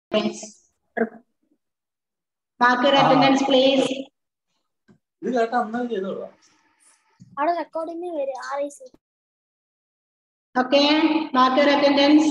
Mark your attendance, please. ഇത് കേട്ടാ അന്നേ ചെയ്തോളാം അവിടെ റെക്കോർഡിംഗ് വരും R I C Okay, mark your attendance.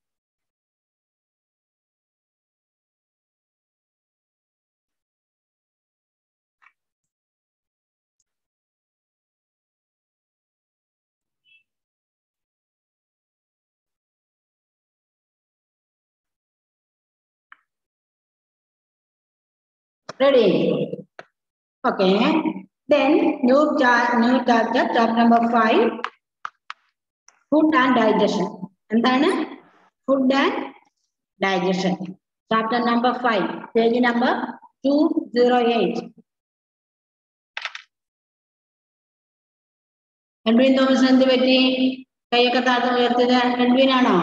Ready? Okay. Then new cha- new chapter, chapter number five. Food and digestion. എന്താണ് food and digestion chapter number five page number two zero eight Edwin Thomas എന്ത് പറ്റി കൈയൊക്കെ താഴ്ന്നു ഉയർത്തിയത് Edwin ആണോ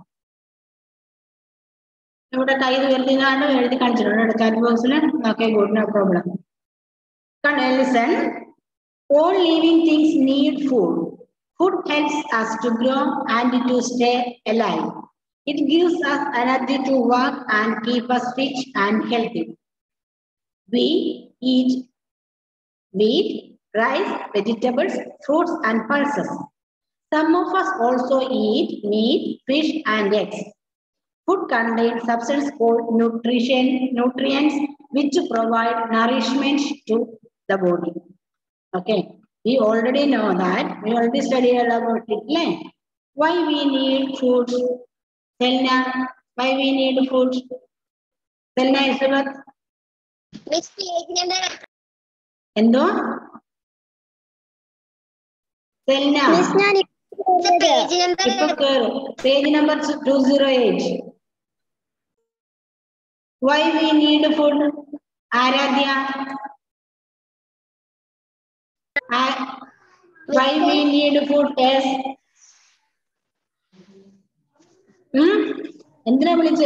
ഇവിടെ കൈ ഉയർത്തിയതാണോ എഴുതി കാണിച്ചിട്ടുണ്ട് ചാറ്റ് ബോക്സിൽ okay good no problem listen all living things need food Food helps us to grow and to stay alive. It gives us energy to work and keep us fit and healthy. We eat wheat, rice, vegetables, fruits, and pulses. Some of us also eat meat, fish, and eggs. Food contains substances called nutrition, nutrients which provide nourishment to the body. Okay. We already know that. We already studied about it. Like, why we need food? Selna, why we need food? Selna Isabeth, miss page number എന്തോ Selna miss ഞാൻ page number ഇപ്പൊ കേറ് page number two zero eight why we need food Aaradhya why we need food yes എന്തിനാ വിളിച്ചേ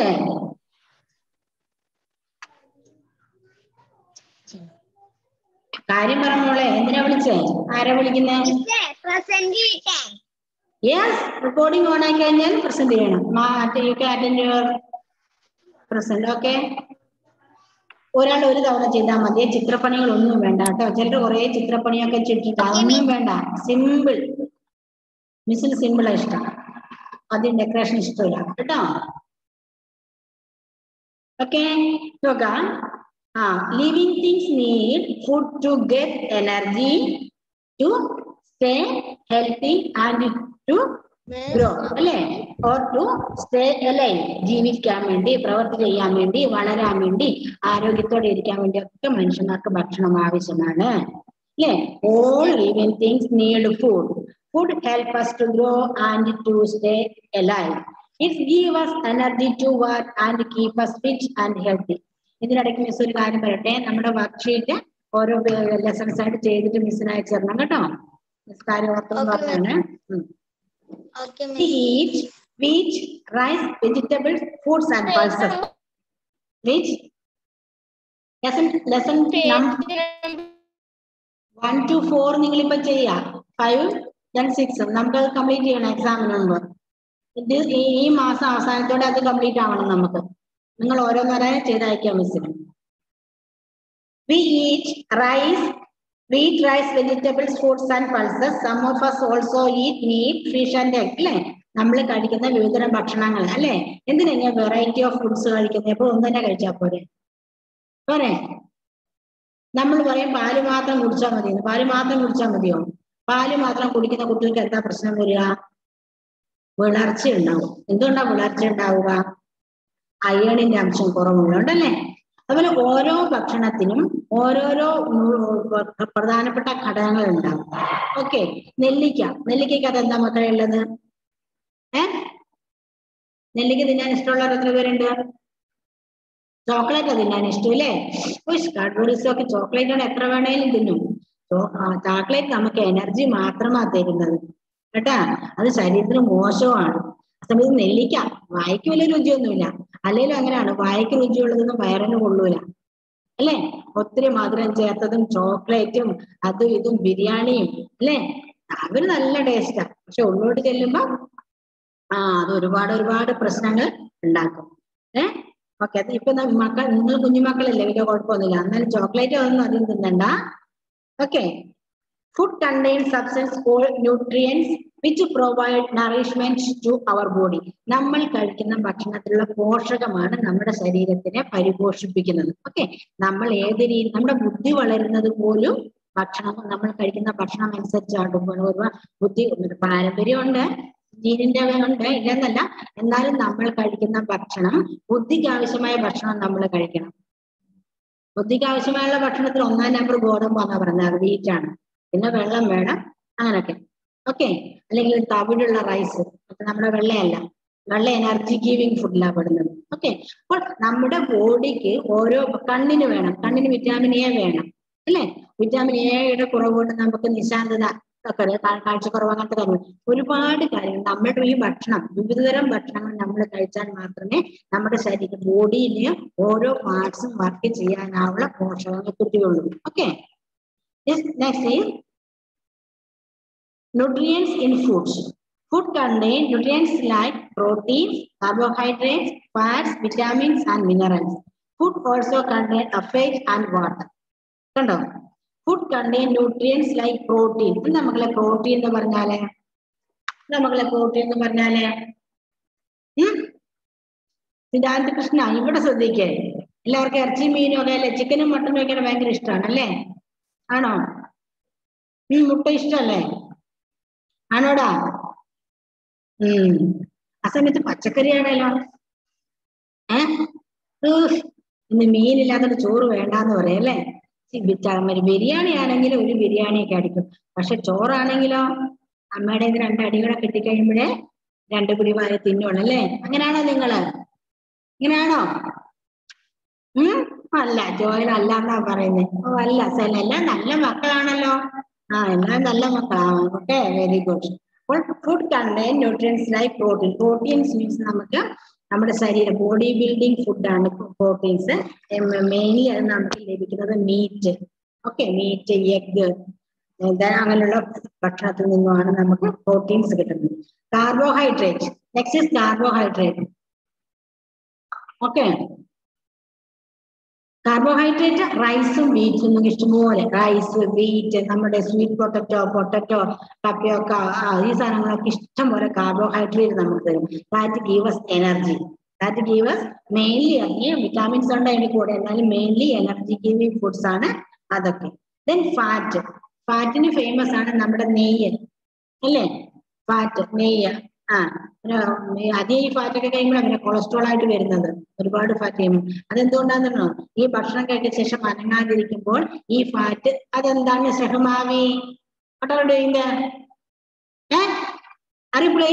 കാര്യം പറഞ്ഞോളെ എന്തിനാ വിളിച്ചേ ആരാ വിളിക്കുന്നേ പ്രസന്റ് ചെയ്യട്ടെ യെസ് റെക്കോർഡിംഗ് ഓൺ ആയി കഴിഞ്ഞാൽ പ്രസന്റ് ചെയ്യണം യു കെ അറ്റൻഡ് യുവർ പ്രസന്റ് ഓക്കെ ഒരാൾ ഒരു തവണ ചെയ്താൽ മതി ചിത്രപ്പണികളൊന്നും വേണ്ട കേട്ടോ ചിലർ കുറെ ചിത്രപ്പണിയൊക്കെ ചിട്ടിട്ട് അതൊന്നും വേണ്ട സിമ്പിൾ മിസ്സിന് സിമ്പിളാ ഇഷ്ടം ആദ്യം ഡെക്കറേഷൻ ഇഷ്ടമില്ല കേട്ടോ ഓക്കെ നോക്കാം ആ living things need food to get energy to stay healthy and to grow അല്ലേ ഓർ ടു സ്റ്റേ അലൈ ജീവിക്കാൻ വേണ്ടി പ്രവൃത്തി ചെയ്യാൻ വേണ്ടി വളരാൻ വേണ്ടി ആരോഗ്യത്തോടെ ഇരിക്കാൻ വേണ്ടി ഒക്കെ മനുഷ്യന്മാർക്ക് ഭക്ഷണം ആവശ്യമാണ് അല്ലേ all living things need food food help us to grow and to stay alive it give us energy to work and keep us fit and healthy ഇതിനിടയ്ക്ക് മിസ് ഒരു കാര്യം പറയട്ടെ നമ്മുടെ വർക്ക് ഷീറ്റ് ഓരോ ലെസൺസ് ആയിട്ട് ചെയ്തിട്ട് മിസ്സിന് അയച്ചു തരണം കേട്ടോ മിസ് കാര്യം ഓർത്തെന്ന് Okay, പറഞ്ഞാണ് ഉം. Okay We eat wheat, rice, vegetables, fruits and pulses. Which lesson lesson one two four നിങ്ങൾ ഇപ്പൊ ചെയ്യാം ഫൈവ് ദെൻ സിക്സ് നമുക്ക് അത് കംപ്ലീറ്റ് ചെയ്യണം എക്സാമിന് മുമ്പ് ഇത് ഈ ഈ മാസം അവസാനത്തോടെ അത് കംപ്ലീറ്റ് ആവണം നമുക്ക് നിങ്ങൾ ഓരോന്നോരോന്ന് ചെയ്തയക്കാം മിസ്സിന് we eat rice wheat rice vegetables fruits and pulses some of us also eat meat fish and egg അല്ലേ നമ്മൾ കഴിക്കുന്ന വിവിധതരം ഭക്ഷണങ്ങൾ അല്ലേ എന്തിനാ ഇങ്ങനെ വെറൈറ്റി ഓഫ് ഫുഡ്സ് കഴിക്കുന്നത് എപ്പോഴും ഒന്ന് തന്നെ കഴിച്ചാൽ പോരെ പോരെ നമ്മൾ പറയും പാല് മാത്രം കുടിച്ചാൽ മതി പാല് മാത്രം കുടിച്ചാൽ മതിയോ പാല് മാത്രം കുടിക്കുന്ന കുട്ടികൾക്ക് എന്താ പ്രശ്നം വരിക വിളർച്ച ഉണ്ടാവും എന്തുകൊണ്ടാ വിളർച്ച ഉണ്ടാവുക അയണിന്റെ അംശം കുറവുള്ളതുകൊണ്ടല്ലേ അതുപോലെ ഓരോ ഭക്ഷണത്തിനും ഓരോരോ നൂ- പ്ര- പ്രധാനപ്പെട്ട ഘടകങ്ങൾ ഉണ്ടാവും ഓക്കെ നെല്ലിക്ക നെല്ലിക്കയ്ക്ക് അത് എന്താ മക്കളെ ഉള്ളത് ഏ നെല്ലിക്ക തിന്നാൻ ഇഷ്ടമുള്ളവർ എത്ര പേരുണ്ട് ചോക്ലേറ്റ് തിന്നാൻ ഇഷ്ടമില്ലേ കാഡ്ബറീസൊക്കെ ചോക്ലേറ്റ് ആണ് എത്ര വേണേലും തിന്നും ചോക്ലേറ്റ് നമുക്ക് എനർജി മാത്രമാ തരുന്നത് കേട്ടാ അത് ശരീരത്തിന് മോശമാണ് ആ സമയത്ത് നെല്ലിക്ക വായിക്ക് വലിയ രുചിയൊന്നുമില്ല അല്ലെങ്കിലും അങ്ങനെയാണ് വായിക്ക് രുചിയുള്ളതൊന്നും വയറിന് കൊള്ളൂല അല്ലേ ഒത്തിരി മധുരം ചേർത്തതും ചോക്ലേറ്റും അതും ഇതും ബിരിയാണിയും അല്ലേ അവര് നല്ല ടേസ്റ്റാ പക്ഷെ ഉള്ളോട്ട് ചെല്ലുമ്പോ ആ അത് ഒരുപാട് ഒരുപാട് പ്രശ്നങ്ങൾ ഉണ്ടാക്കും ഏ ഓക്കെ അത് ഇപ്പൊ ന- മക്കൾ നിങ്ങൾ കുഞ്ഞുമക്കളല്ലേ വലിയ കുഴപ്പമൊന്നുമില്ല എന്നാലും ചോക്ലേറ്റ് ഒന്നും അധികം തിന്നണ്ട okay food contain substance all nutrients which provide nourishment to our body നമ്മൾ കഴിക്കുന്ന ഭക്ഷണത്തിലുള്ള പോഷകമാണ് നമ്മുടെ ശരീരത്തിനെ പരിപോഷിപ്പിക്കുന്നത് ഓക്കെ നമ്മൾ ഏത് രീതി നമ്മുടെ ബുദ്ധി വളരുന്നത് പോലും ഭക്ഷണം നമ്മൾ കഴിക്കുന്ന ഭക്ഷണം അനുസരിച്ചാണ് ഒരു ബുദ്ധി ഒരു പാരമ്പര്യമുണ്ട് ജീനിന്റെ ഉണ്ട് ഇല്ലെന്നല്ല എന്നാലും നമ്മൾ കഴിക്കുന്ന ഭക്ഷണം ബുദ്ധിക്ക് ആവശ്യമായ ഭക്ഷണം നമ്മൾ കഴിക്കണം ബുദ്ധിക്ക് ആവശ്യമായുള്ള ഭക്ഷണത്തിൽ ഒന്നാം നമ്പർ ഗോതമ്പാന്നാ പറഞ്ഞത് വീറ്റാണ് പിന്നെ വെള്ളം വേണം അങ്ങനൊക്കെ ഓക്കെ അല്ലെങ്കിൽ തവിടുള്ള റൈസ് ഒക്കെ നമ്മുടെ വെള്ളയല്ല വെള്ള എനർജി ഗീവിങ് ഫുഡിലാണ് പെടുന്നത് ഓക്കെ അപ്പോൾ നമ്മുടെ ബോഡിക്ക് ഓരോ കണ്ണിന് വേണം കണ്ണിന് വിറ്റാമിൻ എ വേണം അല്ലേ വിറ്റാമിൻ എയുടെ കുറവ് കൊണ്ട് നമുക്ക് നിശാന്തത ഒക്കെ ഒരു കാ- കാഴ്ചക്കുറവ് അങ്ങനത്തെ കാര്യങ്ങൾ ഒരുപാട് കാര്യങ്ങൾ നമ്മുടെ ഈ ഭക്ഷണം വിവിധതരം ഭക്ഷണങ്ങൾ നമ്മൾ കഴിച്ചാൽ മാത്രമേ നമ്മുടെ ശരീര ബോഡിയിലെ ഓരോ പാർട്സും വർക്ക് ചെയ്യാനാവുള്ള പോഷകങ്ങൾ കിട്ടുകയുള്ളൂ okay next nutrients in foods. Food contain nutrients like proteins, carbohydrates, fats, vitamins, and minerals. Food also contain a fat and water. കണ്ടോ food contain nutrients like protein എന്താ മക്കളെ പ്രോട്ടീൻ എന്ന് പറഞ്ഞാല് എന്താ മക്കളെ പ്രോട്ടീൻ എന്ന് പറഞ്ഞാല് ഉം? സിദ്ധാർത്ഥ കൃഷ്ണ ഇവിടെ ശ്രദ്ധിക്കേ എല്ലാവർക്കും ഇറച്ചി മീനും ഒക്കെ അല്ലേ ചിക്കനും മട്ടനും ഒക്കെ ഭയങ്കര ഇഷ്ടമാണ് അല്ലേ ആണോ ഉം മുട്ട ഇഷ്ടമല്ലേ ആണോടാ ഉം ആ സമയത്ത് പച്ചക്കറിയാണല്ലോ ഏ ഊഹ്, ഇന്ന് മീനില്ലാത്തോണ്ട് ചോറ് വേണ്ടാന്ന് പറയാം അല്ലേ ചി- ബിച്ച- മറ്റേ ബിരിയാണി ആണെങ്കിൽ ഒരു ബിരിയാണിയൊക്കെ അടിക്കും പക്ഷെ ചോറാണെങ്കിലോ അമ്മയുടെ ഇത് രണ്ട് അടികളെ കിട്ടിക്കഴിയുമ്പോഴേ രണ്ട് പിടി വാരി തിന്നുള്ളൂ അല്ലേ അങ്ങനെയാണോ നിങ്ങള് ഇങ്ങനെയാണോ ഉം അല്ല ജോയൽ അല്ല എന്നാ പറയുന്നത് ഓ അല്ല സെല എല്ലാം നല്ല മക്കളാണല്ലോ ആ എല്ലാം നല്ല മക്കളാണ് ഓക്കെ വെരി ഗുഡ് അപ്പോൾ food contain nutrients like protein proteins means നമുക്ക് നമ്മുടെ ശരീരം ബോഡി ബിൽഡിംഗ് ഫുഡാണ് പ്രോട്ടീൻസ് മെയിൻലി അത് നമുക്ക് ലഭിക്കുന്നത് മീറ്റ് ഓക്കെ മീറ്റ് എഗ് അങ്ങനെയുള്ള ഭക്ഷണത്തിൽ നിന്നുമാണ് നമുക്ക് പ്രോട്ടീൻസ് കിട്ടുന്നത് carbohydrate next is carbohydrate okay carbohydrate റൈസും വീറ്റും നമുക്ക് ഇഷ്ടംപോലെ റൈസ് വീറ്റ് നമ്മുടെ സ്വീറ്റ് പൊട്ടറ്റോ പൊട്ടറ്റോ ടപ്പിയൊക്ക ഈ സാധനങ്ങളൊക്കെ ഇഷ്ടം പോലെ കാർബോഹൈഡ്രേറ്റ് നമുക്ക് തരും that gives energy that gives mainly അതിന് വിറ്റാമിൻസ് ഉണ്ട് അതിന്റെ കൂടെ എന്നാലും മെയിൻലി എനർജി ഗീവിംഗ് ഫുഡ്സ് ആണ് അതൊക്കെ ദെൻ ഫാറ്റ് ഫാറ്റിന് ഫേമസ് ആണ് നമ്മുടെ നെയ്യ് അല്ലേ ഫാറ്റ് നെയ്യ് ആ പിന്നെ അധികം ഈ ഫാറ്റ് ഒക്കെ കഴിയുമ്പോൾ അങ്ങനെ കൊളസ്ട്രോൾ ആയിട്ട് വരുന്നത് ഒരുപാട് ഫാറ്റ് കഴിയുമ്പോൾ അതെന്തുകൊണ്ടാണെന്നോ ഈ ഭക്ഷണം കഴിച്ച ശേഷം അനങ്ങാതിരിക്കുമ്പോൾ ഈ ഫാറ്റ് അതെന്താണ് സഹമാവി what ഏ അറിയപ്പെടേ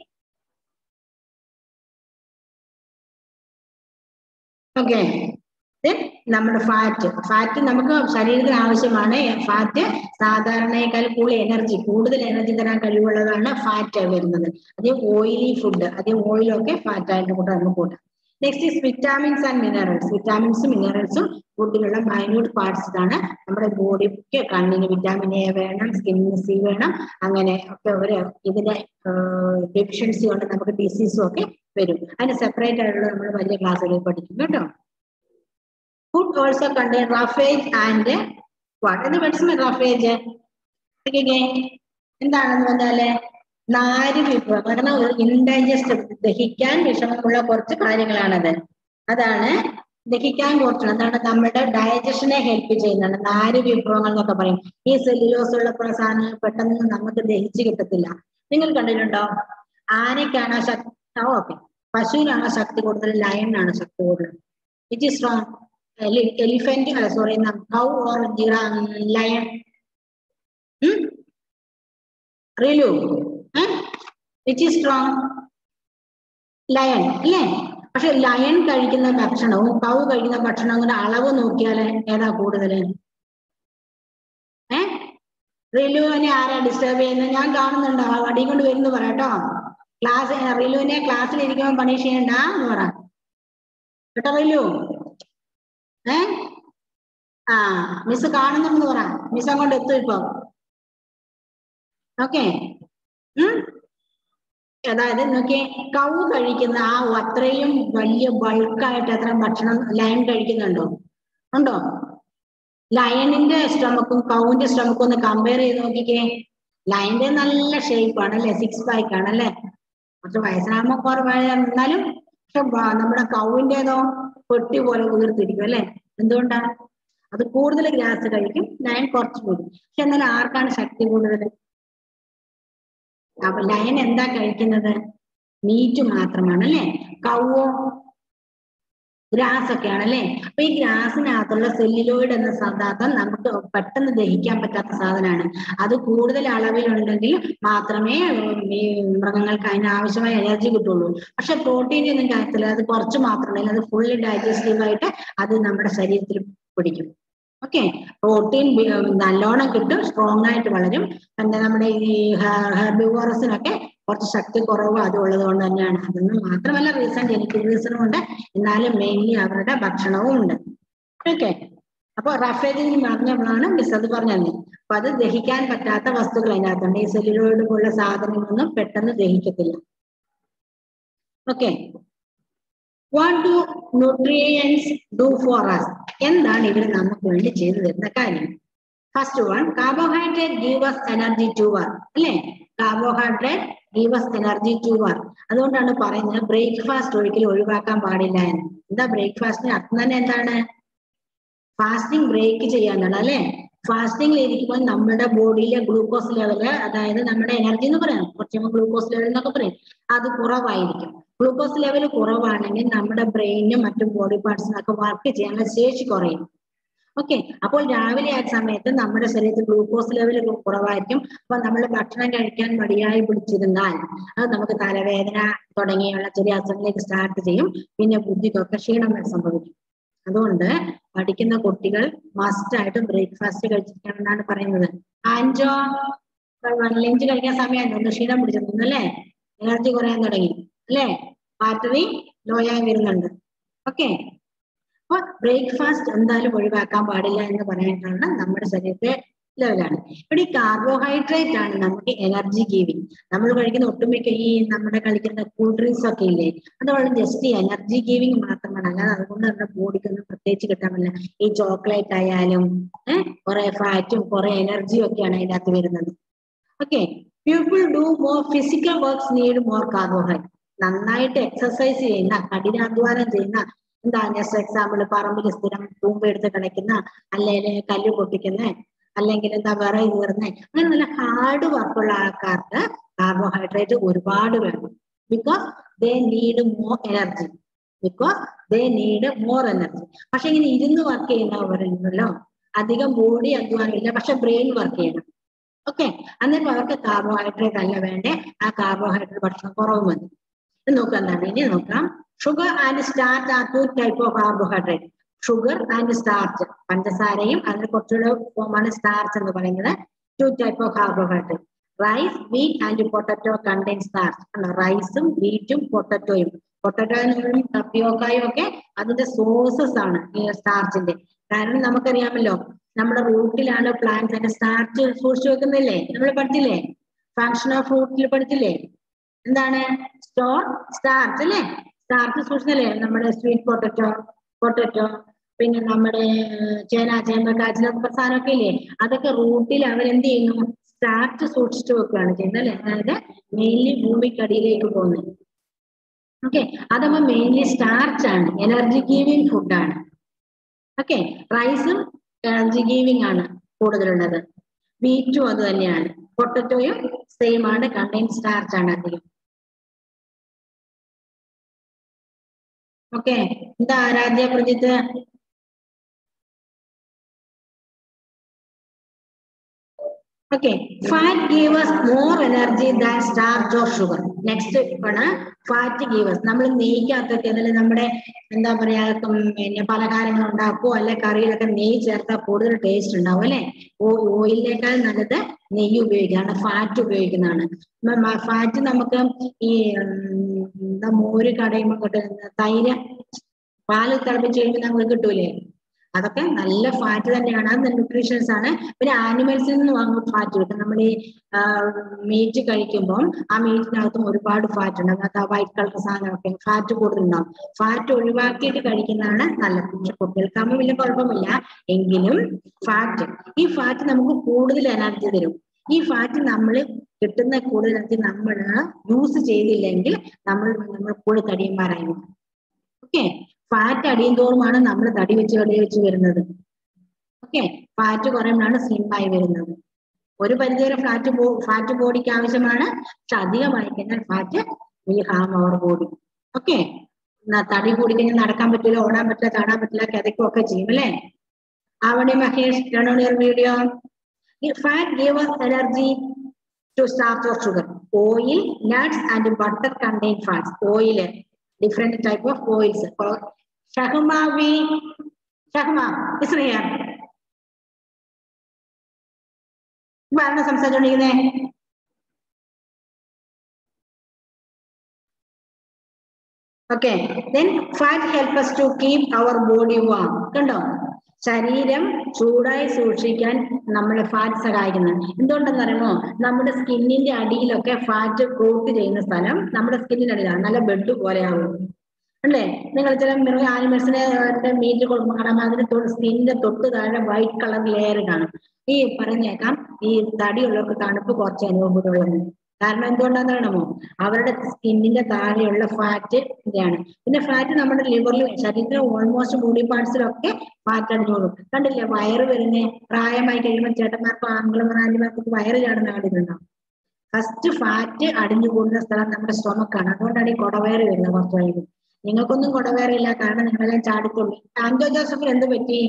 ഓക്കെ നമ്മുടെ ഫാറ്റ് ഫാറ്റ് നമുക്ക് ശരീരത്തിന് ആവശ്യമാണ് ഫാറ്റ് സാധാരണയേക്കാൾ കൂടുതൽ എനർജി കൂടുതൽ എനർജി തരാൻ കഴിവുള്ളതാണ് ഫാറ്റ് വരുന്നത് അതേ ഓയിലി ഫുഡ് അതേ ഓയിലൊക്കെ ഫാറ്റ് ആയിട്ട് കൂടെ നമുക്ക് കൂട്ടാം next is vitamins and minerals വിറ്റാമിൻസും മിനറൽസും ഫുഡിലുള്ള മൈന്യൂട്ട് പാർട്സ് ആണ് നമ്മുടെ ബോഡിക്ക് കണ്ണിന് വിറ്റാമിൻ എ വേണം സ്കിന്നിന് സി വേണം അങ്ങനെ ഒക്കെ ഒരു ഇതിന്റെ ഡെഫിഷ്യൻസി കൊണ്ട് നമുക്ക് ഡിസീസും ഒക്കെ വരും അതിന് സെപ്പറേറ്റ് ആയിട്ടുള്ള നമ്മൾ വലിയ ക്ലാസ്സുകളിൽ പഠിക്കും കേട്ടോ food also contain roughage and what എന്ന് മനസ്സിലായി റഫേജ് എന്താണെന്ന് പറഞ്ഞാല് നാല് വിഭവം കാരണം ഇൻഡൈജസ്റ്റ് ദഹിക്കാൻ വിഷമമുള്ള കുറച്ച് കാര്യങ്ങളാണത് അതാണ് ദഹിക്കാൻ കുറച്ച് എന്താണ് നമ്മുടെ ഡയജഷനെ ഹെൽപ്പ് ചെയ്യുന്നതാണ് നാല് വിഭവങ്ങൾ എന്നൊക്കെ പറയും ഈ സെല്ലുലോസ് ഉള്ള സാധനങ്ങൾ പെട്ടെന്ന് നമുക്ക് ദഹിച്ച് കിട്ടത്തില്ല നിങ്ങൾ കണ്ടിട്ടുണ്ടോ ആനയ്ക്കാണോ ശക്തി ഓക്കെ പശുവിനാണോ ശക്തി കൂടുതൽ ലയണിനാണോ ശക്തി കൂടുതൽ which is strong elephant sorry cow or lion റിലു വിച്ച് ഇസ് സ്ട്രോങ് ലയൺ അല്ലേ പക്ഷെ ലയൺ കഴിക്കുന്ന ഭക്ഷണവും കൗ കഴിക്കുന്ന ഭക്ഷണവും കൂടെ അളവ് നോക്കിയാൽ ഏതാ കൂടുതൽ ഏ റിലുവിനെ ആരാ ഡിസ്റ്റർബ് ചെയ്യുന്നത് ഞാൻ കാണുന്നുണ്ട് ആ വടി കൊണ്ട് വരുന്നു പറയാട്ടോ ക്ലാസ് റിലുവിനെ ക്ലാസ്സിൽ ഇരിക്കുമ്പോൾ പണിഷ് ചെയ്യണ്ട എന്ന് പറ കേട്ടോ റിലു ഏ ആ മിസ് കാണുന്നുണ്ടെന്ന് പറ മിസ് അങ്ങോട്ട് എത്തും ഇപ്പൊ ഓക്കെ അതായത് നോക്കിയേ കൗ കഴിക്കുന്ന ആ അത്രയും വലിയ ബൾക്കായിട്ട് അത്രയും ഭക്ഷണം ലയൺ കഴിക്കുന്നുണ്ടോ ഉണ്ടോ ലയണിന്റെ സ്റ്റമക്കും കൗവിന്റെ സ്റ്റമക്കും ഒന്ന് കമ്പയർ ചെയ്ത് നോക്കിക്കേ ലയന്റെ നല്ല ഷേപ്പ് ആണ് അല്ലെ സിക്സ് പാക്ക് ആണ് അല്ലെ കുറച്ച് വയസ്സാകുമ്പോ കുറവായ എന്നാലും പക്ഷെ ബ- നമ്മുടെ കൗവിന്റേതോ പൊട്ടി പോലെ ഉയർത്തിരിക്കും അല്ലെ എന്തുകൊണ്ടാ അത് കൂടുതൽ ഗ്രാസ് കഴിക്കും ലയൺ കുറച്ച് കൂടും പക്ഷെ എന്നാലും ആർക്കാണ് ശക്തി കൂടുതൽ അപ്പൊ ലയൺ എന്താ കഴിക്കുന്നത് മീറ്റ് മാത്രമാണ് അല്ലെ കൗവോ ഗ്രാസ് ഒക്കെയാണ് അല്ലെ അപ്പൊ ഈ ഗ്രാസിനകത്തുള്ള സെല്ലിലോയിഡ് എന്ന പദാർത്ഥം നമുക്ക് പെട്ടെന്ന് ദഹിക്കാൻ പറ്റാത്ത സാധനമാണ് അത് കൂടുതൽ അളവിലുണ്ടെങ്കിൽ മാത്രമേ ഉം, ഈ മൃഗങ്ങൾക്ക് അതിന് ആവശ്യമായ എനർജി കിട്ടുള്ളൂ പക്ഷെ പ്രോട്ടീൻ്റെ ഒന്നും കാര്യത്തില്ല അത് കുറച്ച് മാത്രമല്ല അത് ഫുള്ളി ഡൈജസ്റ്റീവ് ആയിട്ട് അത് നമ്മുടെ ശരീരത്തിൽ പിടിക്കും ഓക്കെ പ്രോട്ടീൻ നല്ലോണം കിട്ടും സ്ട്രോങ് ആയിട്ട് വളരും പിന്നെ നമ്മുടെ ഈ ഹെർബിവോറസിനൊക്കെ കുറച്ച് ശക്തി കുറവ് അത് ഉള്ളത് കൊണ്ട് തന്നെയാണ് അതൊന്നും മാത്രമല്ല റീസൺ ജനറ്റിക് റീസണും ഉണ്ട് എന്നാലും മെയിൻലി അവരുടെ ഭക്ഷണവും ഉണ്ട് ഓക്കെ അപ്പൊ റഫേജിങ് പറഞ്ഞപ്പോഴാണ് മിസ് അത് പറഞ്ഞത് അപ്പൊ അത് ദഹിക്കാൻ പറ്റാത്ത വസ്തുക്കൾ അതിനകത്തുണ്ട് ഈ സെല്ലുലോയിഡ് പോലുള്ള സാധനങ്ങളൊന്നും പെട്ടെന്ന് ദഹിക്കത്തില്ല okay what do nutrients do for us എന്താണ് ഇവർ നമുക്ക് വേണ്ടി ചെയ്തു തരുന്ന കാര്യം first one carbohydrate give us energy to work അല്ലേ carbohydrate give us energy to work അതുകൊണ്ടാണ് പറയുന്നത് ബ്രേക്ക്ഫാസ്റ്റ് ഒരിക്കലും ഒഴിവാക്കാൻ പാടില്ല എന്ന് എന്താ ബ്രേക്ക്ഫാസ്റ്റിന് അർത്ഥം തന്നെ എന്താണ് ഫാസ്റ്റിംഗ് ബ്രേക്ക് ചെയ്യാനാണ് അല്ലെ ഫാസ്റ്റിംഗിൽ ഇരിക്കുമ്പോൾ നമ്മുടെ ബോഡിയിലെ ഗ്ലൂക്കോസ് ലെവല് അതായത് നമ്മുടെ എനർജി എന്ന് പറയാം കുറച്ചുമ്പോൾ ഗ്ലൂക്കോസ് ലെവൽ എന്നൊക്കെ പറയും അത് കുറവായിരിക്കും ഗ്ലൂക്കോസ് ലെവൽ കുറവാണെങ്കിൽ നമ്മുടെ ബ്രെയിനും മറ്റു ബോഡി പാർട്സിനൊക്കെ വർക്ക് ചെയ്യാനുള്ള ശേഷി കുറയും ഓക്കെ അപ്പോൾ രാവിലെ ആ സമയത്ത് നമ്മുടെ ശരീരത്തിൽ ഗ്ലൂക്കോസ് ലെവൽ കുറവായിരിക്കും അപ്പൊ നമ്മൾ ഭക്ഷണം കഴിക്കാൻ മടിയായി പിടിച്ചിരുന്നാൽ അത് നമുക്ക് തലവേദന തുടങ്ങിയുള്ള ചെറിയ അസുഖങ്ങളിലേക്ക് സ്റ്റാർട്ട് ചെയ്യും പിന്നെ ബുദ്ധിക്കൊക്കെ ക്ഷീണം സംഭവിക്കും അതുകൊണ്ട് പഠിക്കുന്ന കുട്ടികൾ മസ്റ്റ് ആയിട്ട് ബ്രേക്ക്ഫാസ്റ്റ് കഴിച്ചിരിക്കണം എന്നാണ് പറയുന്നത് ആൻജോ ലഞ്ച് കഴിക്കാൻ സമയം ഒന്ന് ക്ഷീണം പിടിച്ചിരുന്നു അല്ലേ എനർജി കുറയാൻ തുടങ്ങി അല്ലേ ബാറ്ററി ലോ ആയി വരുന്നുണ്ട് ഓക്കെ അപ്പൊ ബ്രേക്ക്ഫാസ്റ്റ് എന്തായാലും ഒഴിവാക്കാൻ പാടില്ല എന്ന് പറയാനാണ് നമ്മുടെ ശരീരത്തെ ലെവലാണ് ഇവിടെ ഈ കാർബോഹൈഡ്രേറ്റ് ആണ് നമുക്ക് എനർജി ഗീവിങ് നമ്മൾ കഴിക്കുന്ന ഒട്ടുമിക്ക ഈ നമ്മുടെ കളിക്കുന്ന കൂൾ ഡ്രിങ്ക്സ് ഒക്കെ ഇല്ലേ അത് വളരെ ജസ്റ്റ് എനർജി ഗീവിങ് മാത്രമാണ് അല്ലാതെ അതുകൊണ്ട് നമ്മുടെ ബോഡിക്കൊന്നും പ്രത്യേകിച്ച് കിട്ടാൻ പറ്റില്ല ഈ ചോക്ലേറ്റ് ആയാലും ഏഹ് കുറെ ഫാറ്റും കുറെ എനർജിയും ഒക്കെയാണ് അതിനകത്ത് വരുന്നത് okay people do more physical works need more carbohydrate നന്നായിട്ട് എക്സസൈസ് ചെയ്യുന്ന കഠിനാധ്വാനം ചെയ്യുന്ന എന്താ ജസ്റ്റ് എക്സാമ്പിൾ പറമ്പിൽ സ്ഥിരം തൂമ്പെടുത്ത് കളിക്കുന്ന അല്ലെങ്കിൽ കല്ല് പൊട്ടിക്കുന്ന അല്ലെങ്കിൽ എന്താ വിറ കീറുന്ന അങ്ങനെ നല്ല ഹാർഡ് വർക്കുള്ള ആൾക്കാർക്ക് കാർബോഹൈഡ്രേറ്റ് ഒരുപാട് വേണം because they need more energy because they need more energy പക്ഷെ ഇങ്ങനെ ഇരുന്ന് വർക്ക് ചെയ്യുന്നവരുണ്ടല്ലോ അധികം ബോഡി അധ്വാനമില്ല പക്ഷെ ബ്രെയിൻ വർക്ക് ചെയ്യണം ഓക്കെ എന്നിട്ട് അവർക്ക് കാർബോഹൈഡ്രേറ്റ് അല്ല വേണ്ടേ ആ കാർബോഹൈഡ്രേറ്റ് ഭക്ഷണം കുറവ് മതി ഇത് നോക്കാം എന്താണ് ഇനി നോക്കാം sugar and starch are two type of carbohydrate sugar and starch പഞ്ചസാരയും അതിന് കുറച്ചുകൂടെ ഫോമാണ് സ്റ്റാർച്ച് എന്ന് പറയുന്നത് two type of carbohydrate rice wheat and potato contain starch റൈസും വീറ്റും പൊട്ടറ്റോയും പൊട്ടറ്റോയും ടപ്പിയോക്കായും ഒക്കെ അതിന്റെ സോഴ്സസ് ആണ് ഈ സ്റ്റാർച്ചിന്റെ കാരണം നമുക്കറിയാമല്ലോ നമ്മുടെ റൂട്ടിലാണ് പ്ലാന്റ്സ് അതിന്റെ സ്റ്റാർച്ച് സൂക്ഷിച്ചു വെക്കുന്നില്ലേ നമ്മൾ പഠിച്ചില്ലേ ഫങ്ഷൻ ഓഫ് റൂട്ടിൽ പഠിച്ചില്ലേ എന്താണ് സ്റ്റോർ സ്റ്റാർച്ച് അല്ലേ സ്റ്റാർച്ച് സൂക്ഷിച്ചല്ലേ നമ്മുടെ സ്വീറ്റ് പൊട്ടറ്റോ പൊട്ടറ്റോ പിന്നെ നമ്മുടെ ചേന ചേമ്പ് കാച്ചിലൊക്കെ സാധനമൊക്കെ ഇല്ലേ അതൊക്കെ റൂട്ടിൽ അവരെന്ത് ചെയ്യുന്നു സ്റ്റാർച്ച് സൂക്ഷിച്ചു വെക്കുകയാണ് ചെയ്യുന്നത് അല്ലെ അതായത് മെയിൻലി ഭൂമിക്കടിയിലേക്ക് പോകുന്നത് ഓക്കെ അതപ്പോ മെയിൻലി സ്റ്റാർച്ച് ആണ് എനർജി ഗീവിങ് ഫുഡാണ് ഓക്കെ റൈസും എനർജി ഗീവിങ് ആണ് കൂടുതലുള്ളത് വീറ്റും അത് തന്നെയാണ് പൊട്ടറ്റോയും സെയിം ആണ് കണ്ടെയ്ൻ സ്റ്റാർച്ച് ആണ് അധികം ഓക്കെ എന്താ Aaradhya Prajith okay fat givers more energy than starch of sugar next ആണ് ഫാറ്റ് ഗീവേഴ്സ് നമ്മൾ നെയ്ക്കകത്തൊക്കെ അതിൽ നമ്മുടെ എന്താ പറയാ ഉം, പിന്നെ പലഹാരങ്ങൾ ഉണ്ടാക്കുവോ അല്ലെ കറിയിലൊക്കെ നെയ്യ് ചേർത്താൽ കൂടുതൽ ടേസ്റ്റ് ഉണ്ടാവും അല്ലെ ഓയിലിനേക്കാൾ നല്ലത് നെയ്യ് ഉപയോഗിക്കുകയാണ് ഫാറ്റ് ഉപയോഗിക്കുന്നതാണ് ഫാറ്റ് നമുക്ക് ഈ ഉം, എന്താ മോര് കടയുമ്പോൾ കിട്ടുന്ന തൈര് പാല് തിളപ്പിച്ച് കഴിയുമ്പോൾ നമുക്ക് കിട്ടൂലേ അതൊക്കെ നല്ല ഫാറ്റ് തന്നെയാണ് അത് ന്യൂട്രീഷ്യൻസ് ആണ് പിന്നെ ആനിമൽസിൽ നിന്ന് വാങ്ങുന്ന ഫാറ്റ് കിട്ടും നമ്മൾ ഈ മീറ്റ് കഴിക്കുമ്പോൾ ആ മീറ്റിനകത്തും ഒരുപാട് ഫാറ്റ് ഉണ്ട് അത് ആ വൈറ്റ് കളർ സാധനമൊക്കെ ഫാറ്റ് കൂടുതലുണ്ടാവും ഫാറ്റ് ഒഴിവാക്കിയിട്ട് കഴിക്കുന്നതാണ് നല്ലത് പക്ഷെ കുട്ടികൾക്കാകുമ്പോൾ വലിയ കുഴപ്പമില്ല എങ്കിലും ഫാറ്റ് ഈ ഫാറ്റ് നമുക്ക് കൂടുതൽ എനർജി തരും ഈ ഫാറ്റ് നമ്മൾ കിട്ടുന്ന കൂടുതൽ എനർജി നമ്മൾ യൂസ് ചെയ്തില്ലെങ്കിൽ നമ്മൾ നമ്മൾ കൂടുതൽ തടിയന്മാരായി ഓക്കെ ഫാറ്റ് അടിയും തോറുമാണ് നമ്മൾ തടി വെച്ച് തടി വെച്ച് വരുന്നത് ഓക്കെ ഫാറ്റ് കുറയുമ്പോഴാണ് സ്ലിം ആയി വരുന്നത് ഒരു പരിധിവരെ ഫ്ലാറ്റ് ബോ ഫാറ്റ് ബോഡിക്ക് ആവശ്യമാണ് പക്ഷെ അധികമായി കഴിഞ്ഞാൽ fat will harm our body okay തടി കൂടി കഴിഞ്ഞാൽ നടക്കാൻ പറ്റില്ല ഓടാൻ പറ്റില്ല ചാടാൻ പറ്റില്ല കിതയ്ക്കും ഒക്കെ ചെയ്യും അല്ലേ അവിടെ Mahesh turn on your video fat give energy to starch or sugar oil nuts and butter contain fats oil different type of oils Shahma we Shahma is here ആരാണ് സംസാരിച്ചോണ്ടിരിക്കുന്നേ okay then fat help us to keep our body warm കണ്ടോ ശരീരം ചൂടായി സൂക്ഷിക്കാൻ നമ്മളെ fat സഹായിക്കുന്നത് എന്തുകൊണ്ടെന്ന് അറിയുമോ നമ്മുടെ സ്കിന്നിന്റെ അടിയിലൊക്കെ ഫാറ്റ് കോട്ട് ചെയ്യുന്ന സ്ഥലം നമ്മുടെ സ്കിന്നിന്റെ അടിയിലാണ് നല്ല ബെഡ് പോലെ ആവും അല്ലേ നിങ്ങൾ ചില മൃഗ ആനിമൽസിനെ മീറ്റ് കൊടുക്കുമ്പോൾ കാണാം അതിന് സ്കിന്നിന്റെ തൊട്ട് താഴെ വൈറ്റ് കളർ ലെയർ കാണും ഈ പറഞ്ഞേക്കാം ഈ തടിയുള്ളവർക്ക് തണുപ്പ് കുറച്ച് അനുഭവപ്പെടുള്ളൂ കാരണം എന്തുകൊണ്ടാന്ന് അറിയണമോ അവരുടെ സ്കിന്നിന്റെ താഴെയുള്ള ഫാറ്റ് ഇതാണ് പിന്നെ ഫാറ്റ് നമ്മുടെ ലിവറിൽ ശരീരത്തിലെ ഓൾമോസ്റ്റ് ബോഡി പാർട്സിലൊക്കെ ഫാറ്റ് അടിഞ്ഞോളും കണ്ടില്ലേ വയറ് വരുന്നേ പ്രായമായി കഴിയുമ്പോൾ ചേട്ടന്മാർക്കും ആൺകുളമാർ ആന്റിമാർക്കും വയറ് ചാടുന്ന കണ്ടിട്ടുണ്ടാവും ഫസ്റ്റ് ഫാറ്റ് അടിഞ്ഞു കൂടുന്ന സ്ഥലം നമ്മുടെ സ്റ്റൊമക്കാണ് അതുകൊണ്ടാണ് ഈ കൊടവയറ് വരുന്നത് കുറച്ച് കഴിയുമ്പോൾ നിങ്ങൾക്കൊന്നും കൊടവേറില്ല കാരണം നിങ്ങളെല്ലാം ചാടിക്കൊള്ളു ആൻജോ ജോസഫിന് എന്ത് പറ്റി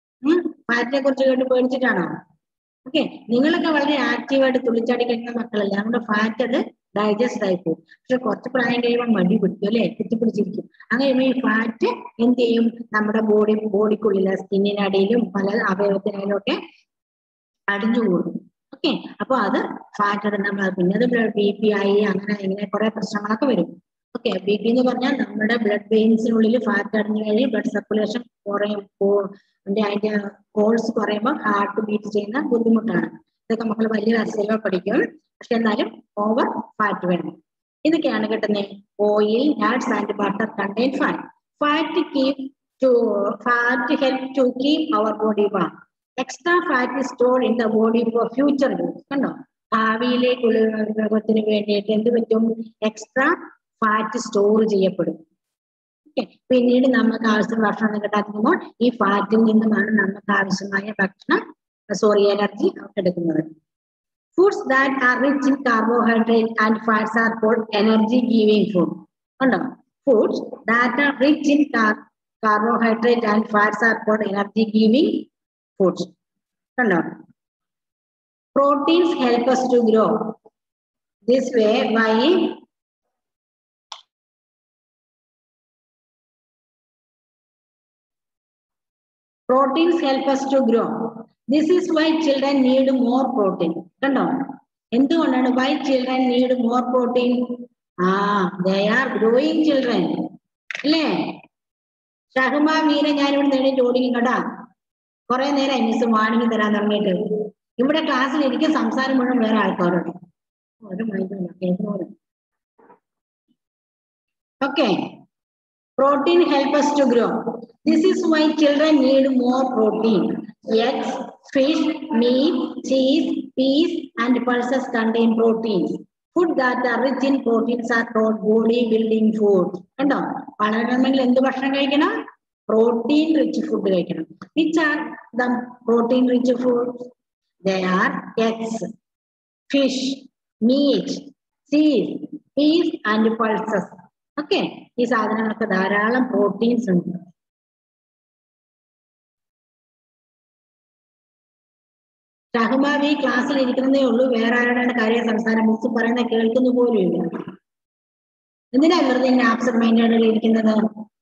ഫാറ്റിനെ കുറിച്ച് കേട്ട് പേടിച്ചിട്ടാണോ ഓക്കെ നിങ്ങളൊക്കെ വളരെ ആക്റ്റീവായിട്ട് തുള്ളിച്ചാടി കഴിക്കുന്ന മക്കളല്ലേ നമ്മുടെ ഫാറ്റ് അത് ഡൈജസ്റ്റ് ആയി പോകും പക്ഷെ കുറച്ച് പ്രായം കഴിയുമ്പോൾ മടി പിടിക്കും അല്ലെ കുത്തിപ്പിടിച്ചിരിക്കും അങ്ങനെ ഈ ഫാറ്റ് എന്ത് ചെയ്യും നമ്മുടെ ബോഡി ബോഡിക്കുള്ളിലെ സ്കിന്നിനടിയിലും പല അവയവത്തിനടിയിലും ഒക്കെ അടിഞ്ഞു കൂടും ഓക്കെ അപ്പൊ അത് ഫാറ്റ് ഇടുന്ന പിന്നെ അത് ബി പി ആയി അങ്ങനെ ഇങ്ങനെ കുറെ പ്രശ്നങ്ങളൊക്കെ വരും ഓക്കെ ബി പി എന്ന് പറഞ്ഞാൽ നമ്മുടെ ബ്ലഡ് വെയിൻസിനുള്ളിൽ ഫാറ്റ് അടിഞ്ഞു കഴിഞ്ഞ് ബ്ലഡ് സർക്കുലേഷൻ കുറയും അതിന്റെ അതിന്റെ കോൾസ് കുറയുമ്പോൾ ഹാർട്ട് ബീറ്റ് ചെയ്യുന്ന ബുദ്ധിമുട്ടാണ് ഇതൊക്കെ മക്കൾ വലിയ ക്ലാസ്സിലോ പഠിക്കും പക്ഷെ എന്നാലും ഓവർ ഫാറ്റ് വേണം ഇതൊക്കെയാണ് കിട്ടുന്നത് oil nuts and butter contain fat fat keep to fat help to keep our body warm extra fat store in the body for future use കണ്ടോ ഭാവിയിലേക്കുള്ള ഉപയോഗത്തിന് വേണ്ടിയിട്ട് എന്ത് പറ്റും എക്സ്ട്രാ ഫാറ്റ് സ്റ്റോർ ചെയ്യപ്പെടും ഓക്കെ പിന്നീട് നമുക്ക് ആവശ്യത്തിന് ഭക്ഷണം കിട്ടാതിരിക്കുമ്പോൾ ഈ ഫാറ്റിൽ നിന്നുമാണ് നമുക്ക് ആവശ്യമായ ഭക്ഷണം സോറി എനർജി എടുക്കുന്നത് foods that are rich in carbohydrate and fats are called energy giving food കണ്ടോ foods that are rich in carbohydrate and fats are called energy giving foods കണ്ടോ proteins help us to grow this way by proteins help us to grow this is why children need more protein കണ്ടോ എന്തുകൊണ്ടാണ് why children need more protein ആ they are growing children അല്ലേ ഷഹുമ മീന ഞാനിവിടെ നേടിയിട്ട് ഓടിക്കും കേട്ടാ കുറെ നേരമായി മിസ് വാണിംഗ് തരാൻ തുടങ്ങിയിട്ട് ഇവിടെ ക്ലാസ്സിൽ എനിക്ക് സംസാരം മുഴുവൻ വേറെ ആൾക്കാരുണ്ട് ഒരു മൈൻഡില്ല കേൾക്കുന്നവര് okay Protein help us to grow. This is why children need more protein. Eggs, fish, meat, cheese, peas, and pulses contain proteins. Food that are rich in proteins are called body building food. കണ്ടോ വളരണമെങ്കിൽ എന്ത് ഭക്ഷണം കഴിക്കണം protein rich food കഴിക്കണം which are the protein rich food they are eggs fish meat cheese peas and pulses okay ഈ സാധനങ്ങൾക്ക് ധാരാളം proteins ഉണ്ട് ഷഹ്മാവി ക്ലാസ്സിൽ ഇരിക്കുന്നതേ ഉള്ളൂ വേറെ ആരോടാണ് കാര്യം സംസാരം മിസ് പറയുന്നത് കേൾക്കുന്നു പോലും ഇല്ല എന്തിനാ വെറുതെ ഇങ്ങനെ ആബ്സെന്റ് മൈൻഡോടെ ഇരിക്കുന്നത്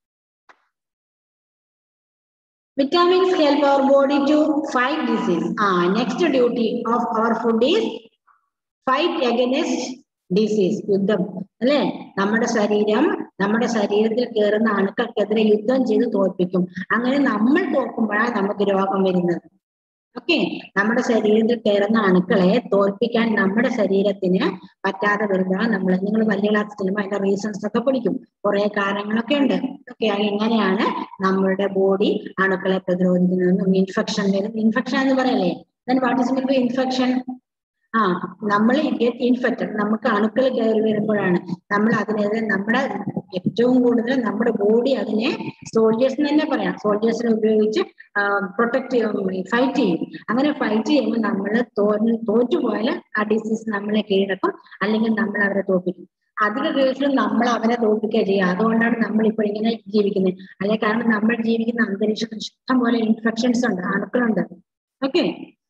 vitamins help our body to fight disease ആ next duty of our food is fight against disease യുദ്ധം അല്ലെ നമ്മുടെ ശരീരം നമ്മുടെ ശരീരത്തിൽ കയറുന്ന അണുക്കൾക്കെതിരെ യുദ്ധം ചെയ്ത് തോൽപ്പിക്കും അങ്ങനെ നമ്മൾ തോൽക്കുമ്പോഴാണ് നമുക്ക് രോഗം വരുന്നത് ഓക്കെ നമ്മുടെ ശരീരത്തിൽ കയറുന്ന അണുക്കളെ തോൽപ്പിക്കാൻ നമ്മുടെ ശരീരത്തിന് പറ്റാതെ വരുമ്പോഴാണ് നമ്മൾ നിങ്ങൾ വലിയ ക്ലാസ് ചെല്ലുമ്പോൾ അതിന്റെ റീസൺസ് ഒക്കെ പഠിക്കും കുറെ കാരണങ്ങളൊക്കെ ഉണ്ട് ഓക്കെ എങ്ങനെയാണ് നമ്മളുടെ ബോഡി അണുക്കളെ പ്രതിരോധിക്കുന്നതെന്നും ഇൻഫെക്ഷൻ വരും ഇൻഫെക്ഷൻ എന്ന് പറയല്ലേ then what is meant by infection ആ നമ്മൾ ഗെറ്റ് ഇൻഫെക്റ്റഡ് നമുക്ക് അണുക്കൾ കയറി വരുമ്പോഴാണ് നമ്മൾ അതിനെതിരെ നമ്മുടെ ഏറ്റവും കൂടുതൽ നമ്മുടെ ബോഡി അതിനെ സോൾജേഴ്സ് തന്നെ പറയാം സോൾജേഴ്സിനെ ഉപയോഗിച്ച് പ്രൊട്ടക്ട് ചെയ്യും ഫൈറ്റ് ചെയ്യും അങ്ങനെ ഫൈറ്റ് ചെയ്യുമ്പോൾ നമ്മൾ തോറ്റുപോയാൽ ആ ഡിസീസ് നമ്മളെ കീഴടക്കും അല്ലെങ്കിൽ നമ്മൾ അവരെ തോൽപ്പിക്കും അധിക കേസിലും നമ്മൾ അവരെ തോൽപ്പിക്കുക ചെയ്യുക അതുകൊണ്ടാണ് നമ്മൾ ഇപ്പോൾ ഇങ്ങനെ ജീവിക്കുന്നത് അല്ലെ കാരണം നമ്മൾ ജീവിക്കുന്ന അന്തരീക്ഷത്തിൽ ഇഷ്ടം പോലെ ഇൻഫെക്ഷൻസ് ഉണ്ട് അണുക്കളുണ്ട് ഓക്കെ